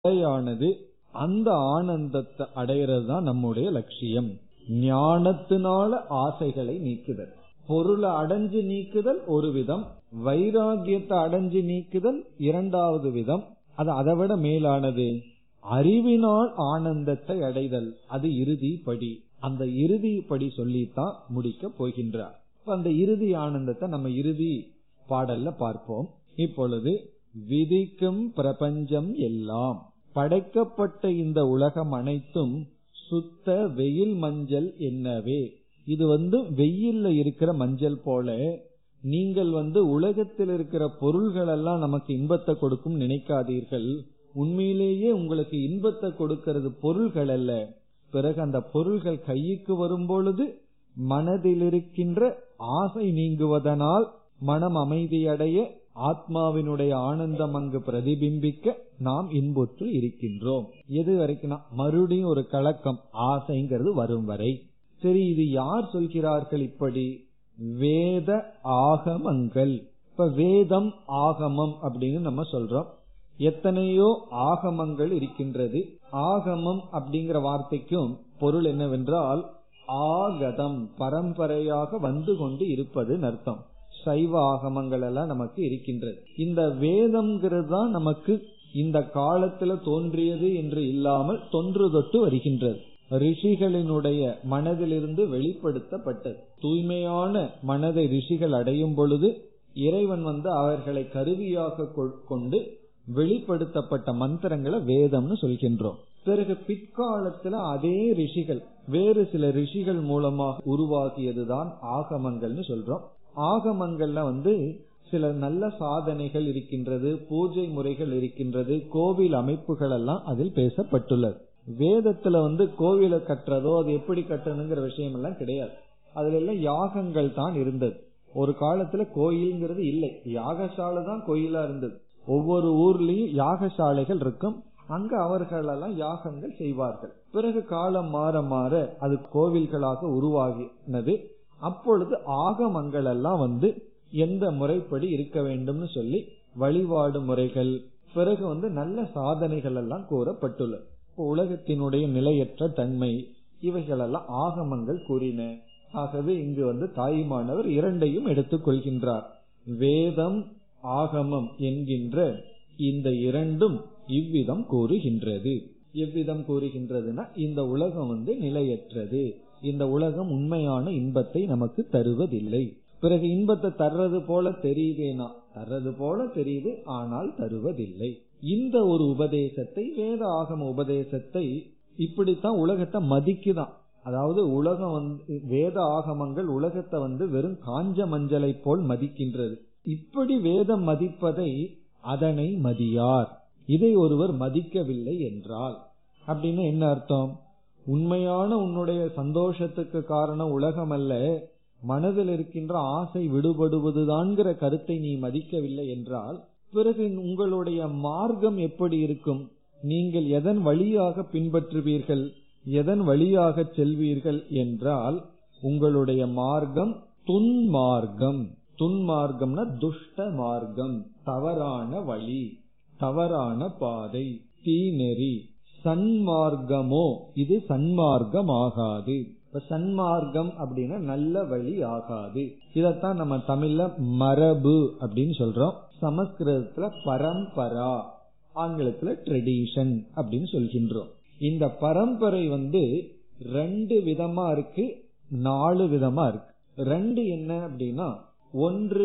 நிலையானது அந்த ஆனந்தத்தை அடையிறது தான் நம்முடைய லட்சியம் ஞானத்தினால ஆசைகளை நீக்குதல் பொருளை அடைஞ்சு நீக்குதல் ஒரு விதம் வைராகியத்தை அடைஞ்சு நீக்குதல் இரண்டாவது விதம் அது அதை விட மேலானது அறிவினால் ஆனந்தத்தை அடைதல் அது இறுதி படி அந்த இறுதி படி சொல்லித்தான் முடிக்க போகின்றார் அந்த இறுதி ஆனந்தத்தை நம்ம இறுதி பாடல்ல பார்ப்போம் இப்பொழுது விதிக்கும் பிரபஞ்சம் எல்லாம் படைக்கப்பட்ட இந்த உலகம் அனைத்தும் சுத்த வெயில் மஞ்சள் என்னவே இது வந்து வெயில்ல இருக்கிற மஞ்சள் போல நீங்கள் வந்து உலகத்தில் இருக்கிற பொருள்கள் எல்லாம் நமக்கு இன்பத்தை கொடுக்கும் நினைக்காதீர்கள் உண்மையிலேயே உங்களுக்கு இன்பத்தை கொடுக்கிறது பொருள்கள் அல்ல பிறகு அந்த பொருள்கள் கைக்கு வரும் பொழுது மனதில் இருக்கின்ற ஆசை நீங்குவதனால் மனம் அமைதியடைய ஆத்மாவினுடைய ஆனந்தம் அங்கு பிரதிபிம்பிக்க நாம் இன்புற்று இருக்கின்றோம் எது வரைக்கும் மறுபடியும் ஒரு கலக்கம் ஆசைங்கிறது வரும் வரை சரி இது யார் சொல்கிறார்கள் இப்படி வேத ஆகமங்கள் இப்ப வேதம் ஆகமம் அப்படின்னு நம்ம சொல்றோம் எத்தனையோ ஆகமங்கள் இருக்கின்றது ஆகமம் அப்படிங்கிற வார்த்தைக்கும் பொருள் என்னவென்றால் ஆகதம் பரம்பரையாக வந்து கொண்டு இருப்பது அர்த்தம் சைவ ஆகமங்கள் எல்லாம் நமக்கு இருக்கின்றது இந்த வேதம்ங்கிறது தான் நமக்கு இந்த காலத்துல தோன்றியது என்று இல்லாமல் தொன்று தொட்டு வருகின்றது ரிஷிகளினுடைய மனதிலிருந்து வெளிப்படுத்தப்பட்டது தூய்மையான மனதை ரிஷிகள் அடையும் பொழுது இறைவன் வந்து அவர்களை கருவியாக கொண்டு வெளிப்படுத்தப்பட்ட மந்திரங்களை வேதம்னு சொல்கின்றோம் பிறகு பிற்காலத்துல அதே ரிஷிகள் வேறு சில ரிஷிகள் மூலமாக உருவாகியதுதான் ஆகமங்கள்னு சொல்றோம் ஆகமங்கள்ல வந்து சில நல்ல சாதனைகள் இருக்கின்றது பூஜை முறைகள் இருக்கின்றது கோவில் அமைப்புகள் எல்லாம் அதில் பேசப்பட்டுள்ளது வேதத்துல வந்து கோவிலை கட்டுறதோ அது எப்படி கட்டணுங்கிற விஷயம் எல்லாம் கிடையாது அதுல எல்லாம் யாகங்கள் தான் இருந்தது ஒரு காலத்துல கோயில்ங்கிறது இல்லை யாகசாலை தான் கோயிலா இருந்தது ஒவ்வொரு ஊர்லயும் யாகசாலைகள் இருக்கும் அங்க அவர்களெல்லாம் யாகங்கள் செய்வார்கள் பிறகு காலம் மாற மாற அது கோவில்களாக உருவாகினது அப்பொழுது ஆகமங்கள் எல்லாம் வந்து எந்த முறைப்படி இருக்க வேண்டும்னு சொல்லி வழிபாடு முறைகள் பிறகு வந்து நல்ல சாதனைகள் எல்லாம் கூறப்பட்டுள்ளது உலகத்தினுடைய நிலையற்ற தன்மை இவைகளெல்லாம் ஆகமங்கள் கூறின ஆகவே இங்கு வந்து தாய்மானவர் இரண்டையும் எடுத்துக் கொள்கின்றார் வேதம் ஆகமம் என்கின்ற இந்த இரண்டும் இவ்விதம் கூறுகின்றது எவ்விதம் கூறுகின்றதுன்னா இந்த உலகம் வந்து நிலையற்றது இந்த உலகம் உண்மையான இன்பத்தை நமக்கு தருவதில்லை பிறகு இன்பத்தை தர்றது போல தெரியுதேனா தர்றது போல தெரியுது ஆனால் தருவதில்லை இந்த ஒரு உபதேசத்தை வேத ஆகம உபதேசத்தை இப்படித்தான் உலகத்தை மதிக்குதான் அதாவது உலகம் வந்து வேத ஆகமங்கள் உலகத்தை வந்து வெறும் காஞ்ச மஞ்சளை போல் மதிக்கின்றது இப்படி வேதம் மதிப்பதை அதனை மதியார் இதை ஒருவர் மதிக்கவில்லை என்றால் அப்படின்னு என்ன அர்த்தம் உண்மையான உன்னுடைய சந்தோஷத்துக்கு காரணம் உலகம் அல்ல மனதில் இருக்கின்ற ஆசை விடுபடுவதுதான்கிற கருத்தை நீ மதிக்கவில்லை என்றால் பிறகு உங்களுடைய மார்க்கம் எப்படி இருக்கும் நீங்கள் எதன் வழியாக பின்பற்றுவீர்கள் எதன் வழியாக செல்வீர்கள் என்றால் உங்களுடைய மார்க்கம் துன்மார்க்கம் துன்மார்க்கம்னா துஷ்ட மார்க்கம் தவறான வழி தவறான பாதை தீநெறி சன்மார்க்கமோ இது சன்மார்க்கம் ஆகாது இப்ப சன்மார்க்கம் அப்படின்னா நல்ல வழி ஆகாது இதத்தான் நம்ம தமிழ்ல மரபு அப்படின்னு சொல்றோம் சமஸ்கிருதத்துல பரம்பரா ஆங்கிலத்துல ட்ரெடிஷன் அப்படின்னு சொல்கின்றோம் இந்த பரம்பரை வந்து ரெண்டு விதமா இருக்கு நாலு விதமா இருக்கு ரெண்டு என்ன அப்படின்னா ஒன்று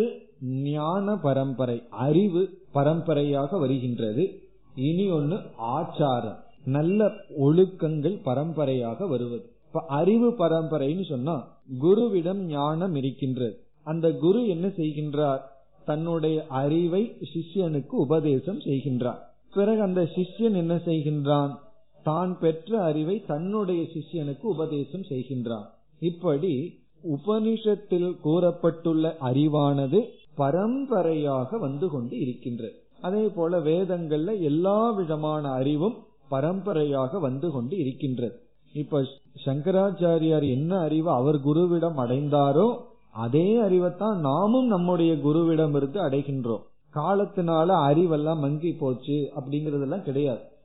ஞான பரம்பரை அறிவு பரம்பரையாக வருகின்றது இனி ஒன்னு ஆச்சாரம் நல்ல ஒழுக்கங்கள் பரம்பரையாக வருவது இப்ப அறிவு பரம்பரைன்னு சொன்னா குருவிடம் ஞானம் இருக்கின்றது அந்த குரு என்ன செய்கின்றார் தன்னுடைய அறிவை சிஷ்யனுக்கு உபதேசம் செய்கின்றார் பிறகு அந்த சிஷ்யன் என்ன செய்கின்றான் தான் பெற்ற அறிவை தன்னுடைய சிஷ்யனுக்கு உபதேசம் செய்கின்றான் இப்படி உபனிஷத்தில் கூறப்பட்டுள்ள அறிவானது பரம்பரையாக வந்து கொண்டு இருக்கின்றது அதே போல வேதங்கள்ல எல்லா விதமான அறிவும் பரம்பரையாக வந்து கொண்டு இருக்கின்றது இப்ப சங்கராச்சாரியார் என்ன அறிவு அவர் குருவிடம் அடைந்தாரோ அதே அறிவைத்தான் நாமும் நம்முடைய குருவிடம் இருந்து அடைகின்றோம் காலத்தினால அறிவெல்லாம் மங்கி போச்சு அப்படிங்கறதெல்லாம் கிடையாது